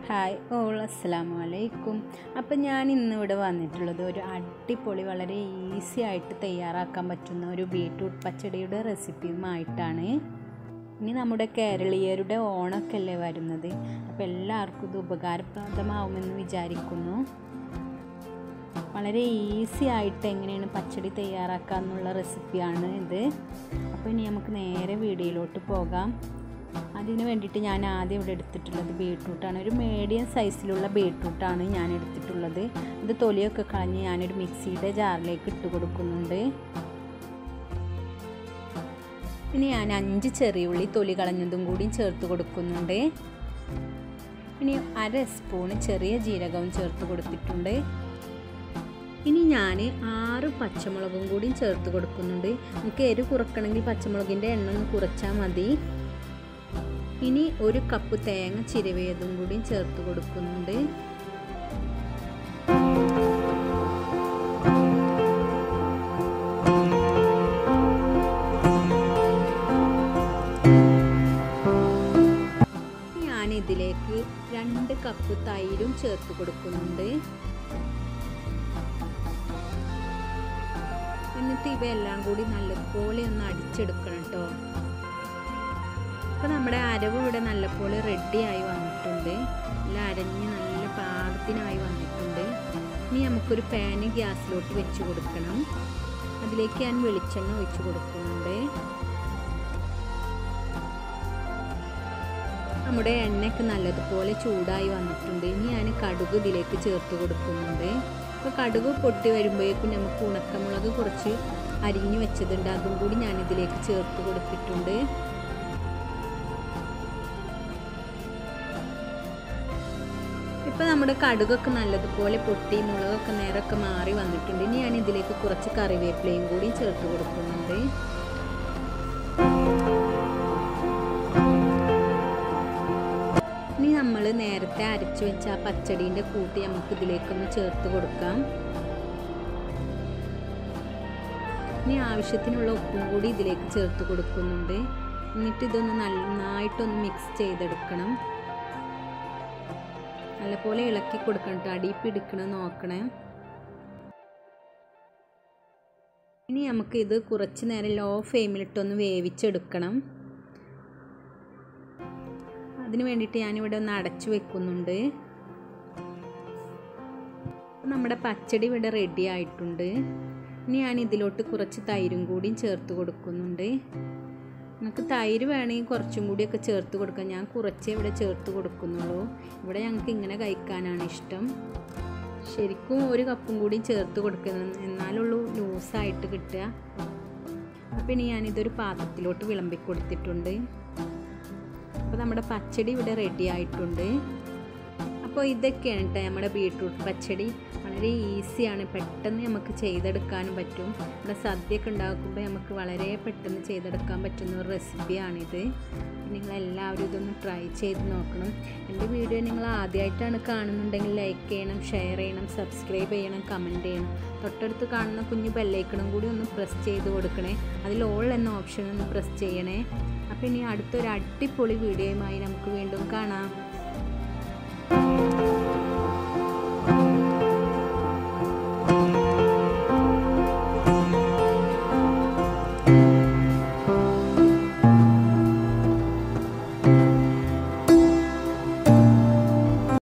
hi all അസ്സലാമു അലൈക്കും അപ്പം ഞാൻ ഇന്നിവിടെ വന്നിട്ടുള്ളത് ഒരു അടിപൊളി വളരെ ഈസി ആയിട്ട് തയ്യാറാക്കാൻ പറ്റുന്ന ഒരു ബീട്രൂട്ട് പച്ചടിയുടെ റെസിപ്പിയുമായിട്ടാണ് ഇനി നമ്മുടെ കേരളീയരുടെ ഓണമൊക്കെ അല്ലേ വരുന്നത് അപ്പോൾ എല്ലാവർക്കും ഇത് ഉപകാരപ്രദമാവുമെന്ന് വിചാരിക്കുന്നു വളരെ ഈസി ആയിട്ട് എങ്ങനെയാണ് പച്ചടി തയ്യാറാക്കുക എന്നുള്ള റെസിപ്പിയാണ് ഇത് അപ്പോൾ ഇനി നമുക്ക് നേരെ വീഡിയോയിലോട്ട് പോകാം അതിന് വേണ്ടിയിട്ട് ഞാൻ ആദ്യം ഇവിടെ എടുത്തിട്ടുള്ളത് ബീട്രൂട്ടാണ് ഒരു മീഡിയം സൈസിലുള്ള ബീട്രൂട്ടാണ് ഞാൻ എടുത്തിട്ടുള്ളത് ഇത് തൊലിയൊക്കെ കളഞ്ഞ് ഞാനൊരു മിക്സിയുടെ ജാറിലേക്ക് ഇട്ട് കൊടുക്കുന്നുണ്ട് ഇനി ഞാൻ അഞ്ച് ചെറിയ ഉള്ളി തൊലി കളഞ്ഞതും കൂടി ചേർത്ത് കൊടുക്കുന്നുണ്ട് ഇനി അര സ്പൂണ് ചെറിയ ജീരകവും ചേർത്ത് കൊടുത്തിട്ടുണ്ട് ഇനി ഞാൻ ആറ് പച്ചമുളകും കൂടി ചേർത്ത് കൊടുക്കുന്നുണ്ട് നമുക്ക് എരി കുറക്കണമെങ്കിൽ പച്ചമുളകിൻ്റെ എണ്ണ ഒന്ന് കുറച്ചാൽ മതി ഇനി ഒരു കപ്പ് തേങ്ങ ചിരവിയതും കൂടി ചേർത്ത് കൊടുക്കുന്നുണ്ട് ഞാൻ ഇതിലേക്ക് രണ്ട് കപ്പ് തൈരും ചേർത്ത് കൊടുക്കുന്നുണ്ട് എന്നിട്ട് ഇവയെല്ലാം കൂടി നല്ലപോലെ ഒന്ന് അടിച്ചെടുക്കണം കേട്ടോ അപ്പോൾ നമ്മുടെ അരവ് ഇവിടെ നല്ലപോലെ റെഡിയായി വന്നിട്ടുണ്ട് എല്ലാം അരഞ്ഞ് നല്ല പാകത്തിനായി വന്നിട്ടുണ്ട് ഇനി നമുക്കൊരു പാന് ഗ്യാസിലോട്ട് വെച്ച് കൊടുക്കണം അതിലേക്ക് ഞാൻ വെളിച്ചെണ്ണ ഒഴിച്ച് കൊടുക്കുന്നുണ്ട് നമ്മുടെ എണ്ണയൊക്കെ നല്ലതുപോലെ ചൂടായി വന്നിട്ടുണ്ട് ഇനി ഞാൻ കടുക് ഇതിലേക്ക് ചേർത്ത് കൊടുക്കുന്നുണ്ട് അപ്പോൾ കടുക് പൊട്ടി വരുമ്പോഴേക്കും നമുക്ക് ഉണക്കമുളക് കുറച്ച് അരിഞ്ഞു വെച്ചതുണ്ട് അതും കൂടി ഞാൻ ഇതിലേക്ക് ചേർത്ത് കൊടുത്തിട്ടുണ്ട് ഇപ്പോൾ നമ്മുടെ കടുകൊക്കെ നല്ലതുപോലെ പൊട്ടി മുളകൊക്കെ നേരമൊക്കെ മാറി വന്നിട്ടുണ്ട് ഇനി ഞാൻ ഇതിലേക്ക് കുറച്ച് കറിവേപ്പിലയും കൂടി ചേർത്ത് കൊടുക്കുന്നുണ്ട് ഇനി നമ്മൾ നേരത്തെ അരച്ചു വെച്ച ആ പച്ചടീൻ്റെ കൂട്ടി നമുക്ക് ഇതിലേക്കൊന്ന് ചേർത്ത് കൊടുക്കാം ഇനി ആവശ്യത്തിനുള്ള ഉപ്പും കൂടി ഇതിലേക്ക് ചേർത്ത് കൊടുക്കുന്നുണ്ട് എന്നിട്ട് ഇതൊന്ന് നന്നായിട്ടൊന്ന് മിക്സ് ചെയ്തെടുക്കണം നല്ലപോലെ ഇളക്കി കൊടുക്കണം കേട്ടോ അടി പിടിക്കണം നോക്കണേ ഇനി നമുക്ക് ഇത് കുറച്ച് നേരം ലോ ഫ്ലെയിമിലിട്ടൊന്ന് വേവിച്ചെടുക്കണം അതിന് വേണ്ടിയിട്ട് ഞാനിവിടെ ഒന്ന് അടച്ചു വെക്കുന്നുണ്ട് നമ്മുടെ പച്ചടി ഇവിടെ റെഡി ആയിട്ടുണ്ട് ഇനി ഞാൻ ഇതിലോട്ട് കുറച്ച് തൈരും കൂടിയും ചേർത്ത് കൊടുക്കുന്നുണ്ട് നിങ്ങൾക്ക് തൈര് വേണമെങ്കിൽ കുറച്ചും കൂടിയൊക്കെ ചേർത്ത് കൊടുക്കാം ഞാൻ കുറച്ചേ ഇവിടെ ചേർത്ത് കൊടുക്കുന്നുള്ളൂ ഇവിടെ ഞങ്ങൾക്ക് ഇങ്ങനെ കഴിക്കാനാണ് ഇഷ്ടം ശരിക്കും ഒരു കപ്പും കൂടി ചേർത്ത് കൊടുക്കുന്നത് എന്നാലുള്ളൂ ലൂസായിട്ട് കിട്ടുക അപ്പം ഇനി ഞാനിതൊരു പാത്രത്തിലോട്ട് വിളമ്പി കൊടുത്തിട്ടുണ്ട് അപ്പോൾ നമ്മുടെ പച്ചടി ഇവിടെ റെഡി ആയിട്ടുണ്ട് അപ്പോൾ ഇതൊക്കെയാണ് കേട്ടോ നമ്മുടെ ബീട്രൂട്ട് പച്ചടി വളരെ ഈസിയാണ് പെട്ടെന്ന് നമുക്ക് ചെയ്തെടുക്കാനും പറ്റും നമ്മുടെ സദ്യയൊക്കെ ഉണ്ടാക്കുമ്പോൾ നമുക്ക് വളരെ പെട്ടെന്ന് ചെയ്തെടുക്കാൻ പറ്റുന്ന ഒരു റെസിപ്പിയാണിത് നിങ്ങളെല്ലാവരും ഇതൊന്ന് ട്രൈ ചെയ്ത് നോക്കണം എൻ്റെ വീഡിയോ നിങ്ങൾ ആദ്യമായിട്ടാണ് കാണുന്നുണ്ടെങ്കിൽ ലൈക്ക് ചെയ്യണം ഷെയർ ചെയ്യണം സബ്സ്ക്രൈബ് ചെയ്യണം കമൻറ്റ് ചെയ്യണം തൊട്ടടുത്ത് കാണുന്ന കുഞ്ഞു ബെല്ലൈക്കണം കൂടി ഒന്ന് പ്രസ് ചെയ്ത് കൊടുക്കണേ അതിൽ ഓൾ എന്ന ഓപ്ഷൻ ഒന്ന് പ്രസ് ചെയ്യണേ അപ്പോൾ ഇനി അടുത്തൊരു അടിപൊളി വീഡിയോയുമായി നമുക്ക് വീണ്ടും കാണാം